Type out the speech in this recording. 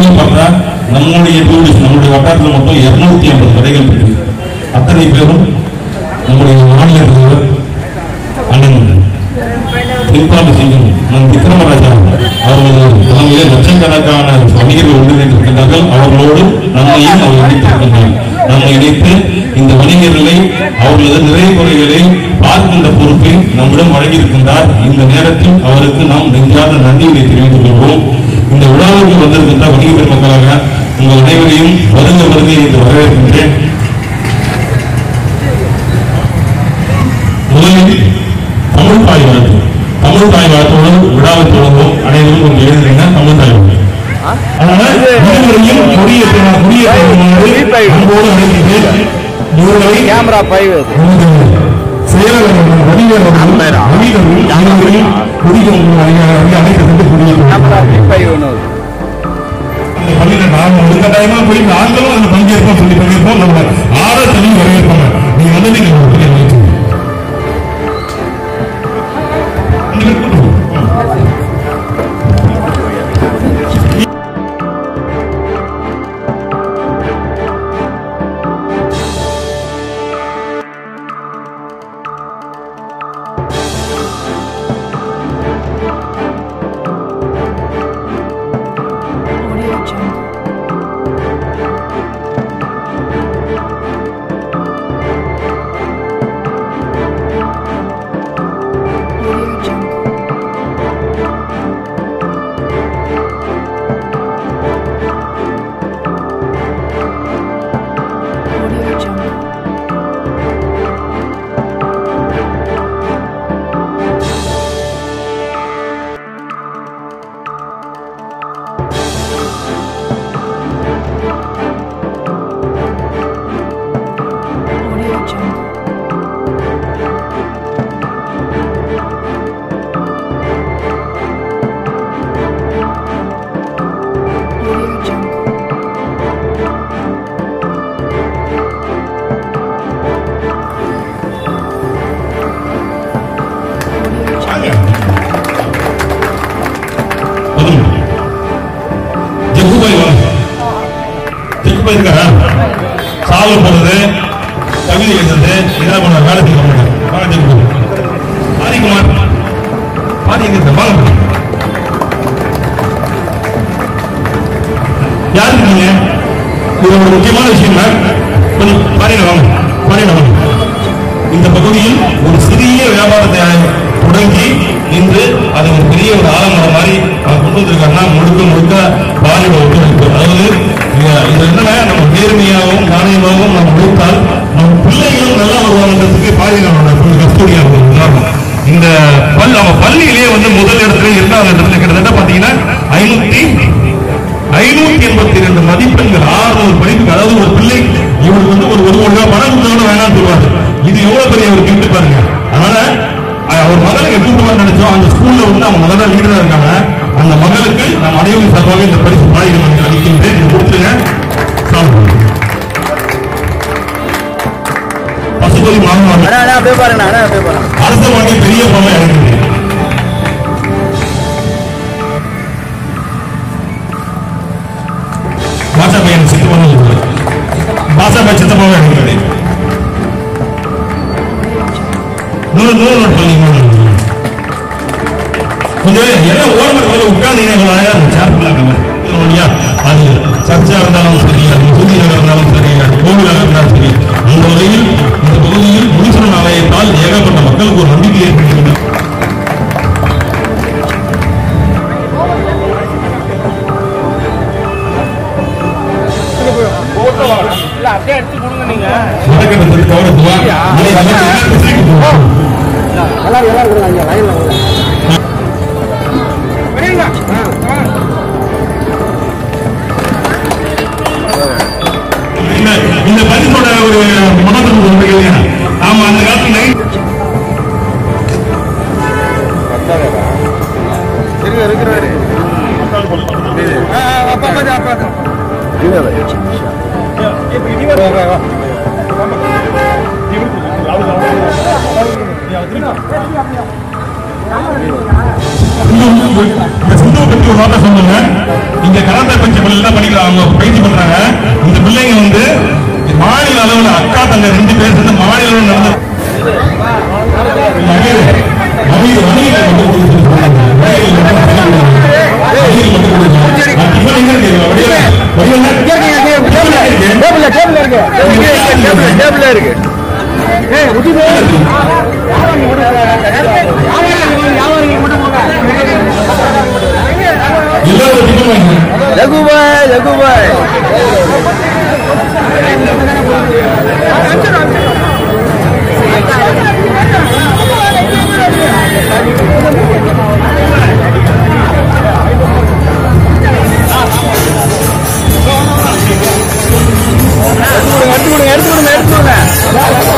போய் பார்த்தா நம்முடைய டூரிஸ்ட் நம்முடைய வட்டாரத்தில் மட்டும் இருநூத்தி ஐம்பது கடைகள் இருக்கு அத்தனை பேரும் நம்முடைய மாநில தலைவர் அண்ணன் திருப்பாண்டு செய்யும் நம் விக்ரமராஜா அவர்கள் தலைமையிலே லட்சக்கணக்கான வணிகர்கள் ஒன்றிணைந்திருக்கின்றார்கள் அவர்களோடு நம்மையும் அவர் இணைத்திருக்கின்றார் நம்மை இணைத்து இந்த வணிகர்களை அவர்களது நிறை குறைகளை பார்க்கின்ற பொறுப்பை நம்மிடம் வழங்கியிருக்கின்றார் இந்த நேரத்தில் அவருக்கு நாம் நெஞ்சார்ந்த நன்றியை தெரிவித்துக் கொள்வோம் இந்த விழாவிற்கு வந்திருக்கின்ற வணிக பெருமக்களாக உங்கள் அனைவரையும் வருக வருகை என்று வரவேற்கின்றேன் முதலில் தமிழ் தாய் வாழ்த்து தமிழ் தாய் வாழ்த்தோடு விழாவை தொடங்குவோம் அனைவரும் கொஞ்சம் எழுதுறீங்க தமிழ் தாய் வாழ்த்து அதனால இருவரையும் கொடிய கொடிய அன்போடு அழைக்கிறேன் இவர்களை கேமரா பைவ் அது நமது செயலாளர் வணிகர் வணிகர்கள் அனைவரையும் கொடிய அழைத்து கொண்டு கேமரா கொடிய பைவ் ஒன்று இந்த பள்ளியில நாம ஒரு கட்டாயமா போய் நாங்களும் அதுல பங்கேற்போம் சொல்லி பங்கேற்போம் நம்ம ஆற தனி வரவேற்பாங்க நீங்க வந்து நீங்க ஒரு பெரிய நிகழ்ச்சி. நீங்க கூட்டு போ. Audio Jungle. Audio Jungle. Audio Jungle. Audio Jungle. Audio Jungle. Audio Jungle. வாங்க. பதினொன்று. ஜக்குபாய் வாங்க. ஜக்குபாய் இருக்காரா? சாவு போடுறது கவிதை எழுதுறது இதெல்லாம் பண்ண வேலை செய்ய மாட்டாங்க வாங்க ஜக்குபாய் ஆதிக்குமார் ஆதி எங்க இருக்க வாங்க யாருக்கு நீங்க இது ஒரு முக்கியமான விஷயம் கொஞ்சம் பாருங்க வாங்க பாருங்க வாங்க இந்த பகுதியில் ஒரு சிறிய வியாபாரத்தை தொடங்கி இன்று அது ஒரு பெரிய ஒரு ஆலமரம் மாதிரி அவர் கொண்டு வந்திருக்காருன்னா முழுக்க முழுக்க பாலிட ஒத்துழைப்பு அதாவது இது- இது என்னன்னா நம்ம நேர்மையாகவும் நாணயமாகவும் நம்ம உழைத்தால் நம்ம பிள்ளைகளும் நல்லா வருவாங்கன்றதுக்கு பாலினோட கஸ்தூரியா ஒரு உதாரணம் இந்த பல் நம்ம பள்ளியிலேயே வந்து முதல் இடத்துல இரண்டாவது இடத்துல கிட்டத்தட்ட பாத்தீங்கன்னா ஐநூத்தி ஐநூத்தி எண்பத்தி ரெண்டு மதிப்பெண்கள் ஆறுநூறு படிப்புக்கு அதாவது ஒரு பிள்ளை இவருக்கு வந்து ஒரு ஒரு கோடி ரூபாய் பணம் கொடுத்தவங்க வேணாம்னு சொல்லுவாரு இது எவ்வளவு பெரிய ஒரு கிஃப்ட் பாருங்க அதனால அஹ், அவர் மகளுக்கு கூட்டுவார் நினைச்சோம் அந்த ஸ்கூல்ல வந்து அவங்க முதல்ல லீடரா இருக்காங்க அந்த மகளுக்கு நம்ம அனைவரும் சார்பாக இந்த பரிசு பாயிரம் அளிக்கின்றேன் இது கொடுத்துருங்க சாப்பிடுங்க. பசுபதி மாணவர்கள் அண்ணா அண்ணா அப்படியே பாருங்க அண்ணா அப்படியே பாருங்க அரசு வங்கி பெரிய பணம் இறங்குது பாஷா பையன் சித்தப்பான பாஷா பையன் சித்தப்பாவே இறங்குது நூறு நூறு நோட் பண்ணி கொஞ்சம் எல்லாம் ஓரமாக மேல உட்கார்ந்தீங்கன்னா இவ்வளவு அழகா இருக்கும் சேர்ப்பில் இல்லையா அது சர்ச்சா இருந்தாலும் சரி அது மசூதியாக இருந்தாலும் சரி அது கோவிலாக இருந்தாலும் சரி அந்த வகையில் இந்த பகுதியில் முனீஸ்வரன் ஆலயத்தால் ஏகப்பட்ட மக்களுக்கு ஒரு நம்பிக்கை ஏற்படுகிறது இல்ல அப்படியே எடுத்து கொடுங்க நீங்க வடக்கிழக்கு தவிர துவா இதை வந்து எல்லாரும் போகும். எல்லாரும் எல்லாரும் கொடுங்க ஐயா லைன்ல கொடுங்க இந்த இந்த பரிசோட ஒரு மனதில் ஒரு இல்லையா ஆமா அந்த காலத்துல நைட் இருக்கு இருக்கிறாரு அப்பா அப்பா அப்பா இந்த சிந்துவை பற்றி ஒரு வார்த்தை சொன்னாங்க இங்க கராத்தே பயிற்சி பள்ளியில தான் படிக்கிறாங்க அவங்க பயிற்சி பண்றாங்க இந்த பிள்ளைங்க வந்து மாநில அளவுல அக்கா தங்க ரெண்டு பேர் சேர்ந்து மாநில அளவுல நடந்த அமீர், அமீர், அமீர் மட்டும் கொடுத்து சொல்றாங்க. அமீர் மட்டும் கொடுங்க. அமீர் மட்டும் கொடுங்க. நான் டிஃபன் எங்க இருக்கு? வடிவேலு, வடிவேலு. டேபிள்ல டேபிள்ல இருக்கு டேபிள்ல டேபிள்ல இருக்கு ஏய் முட்டி போ எல்லாரும் டிஃபன் வாங்க ஜகுபாய் ஜகுபாய் எடுத்து கொடுங்க எடுத்து கொடுங்க எடுத்து கொடுங்க எடுத்து கொடுங்க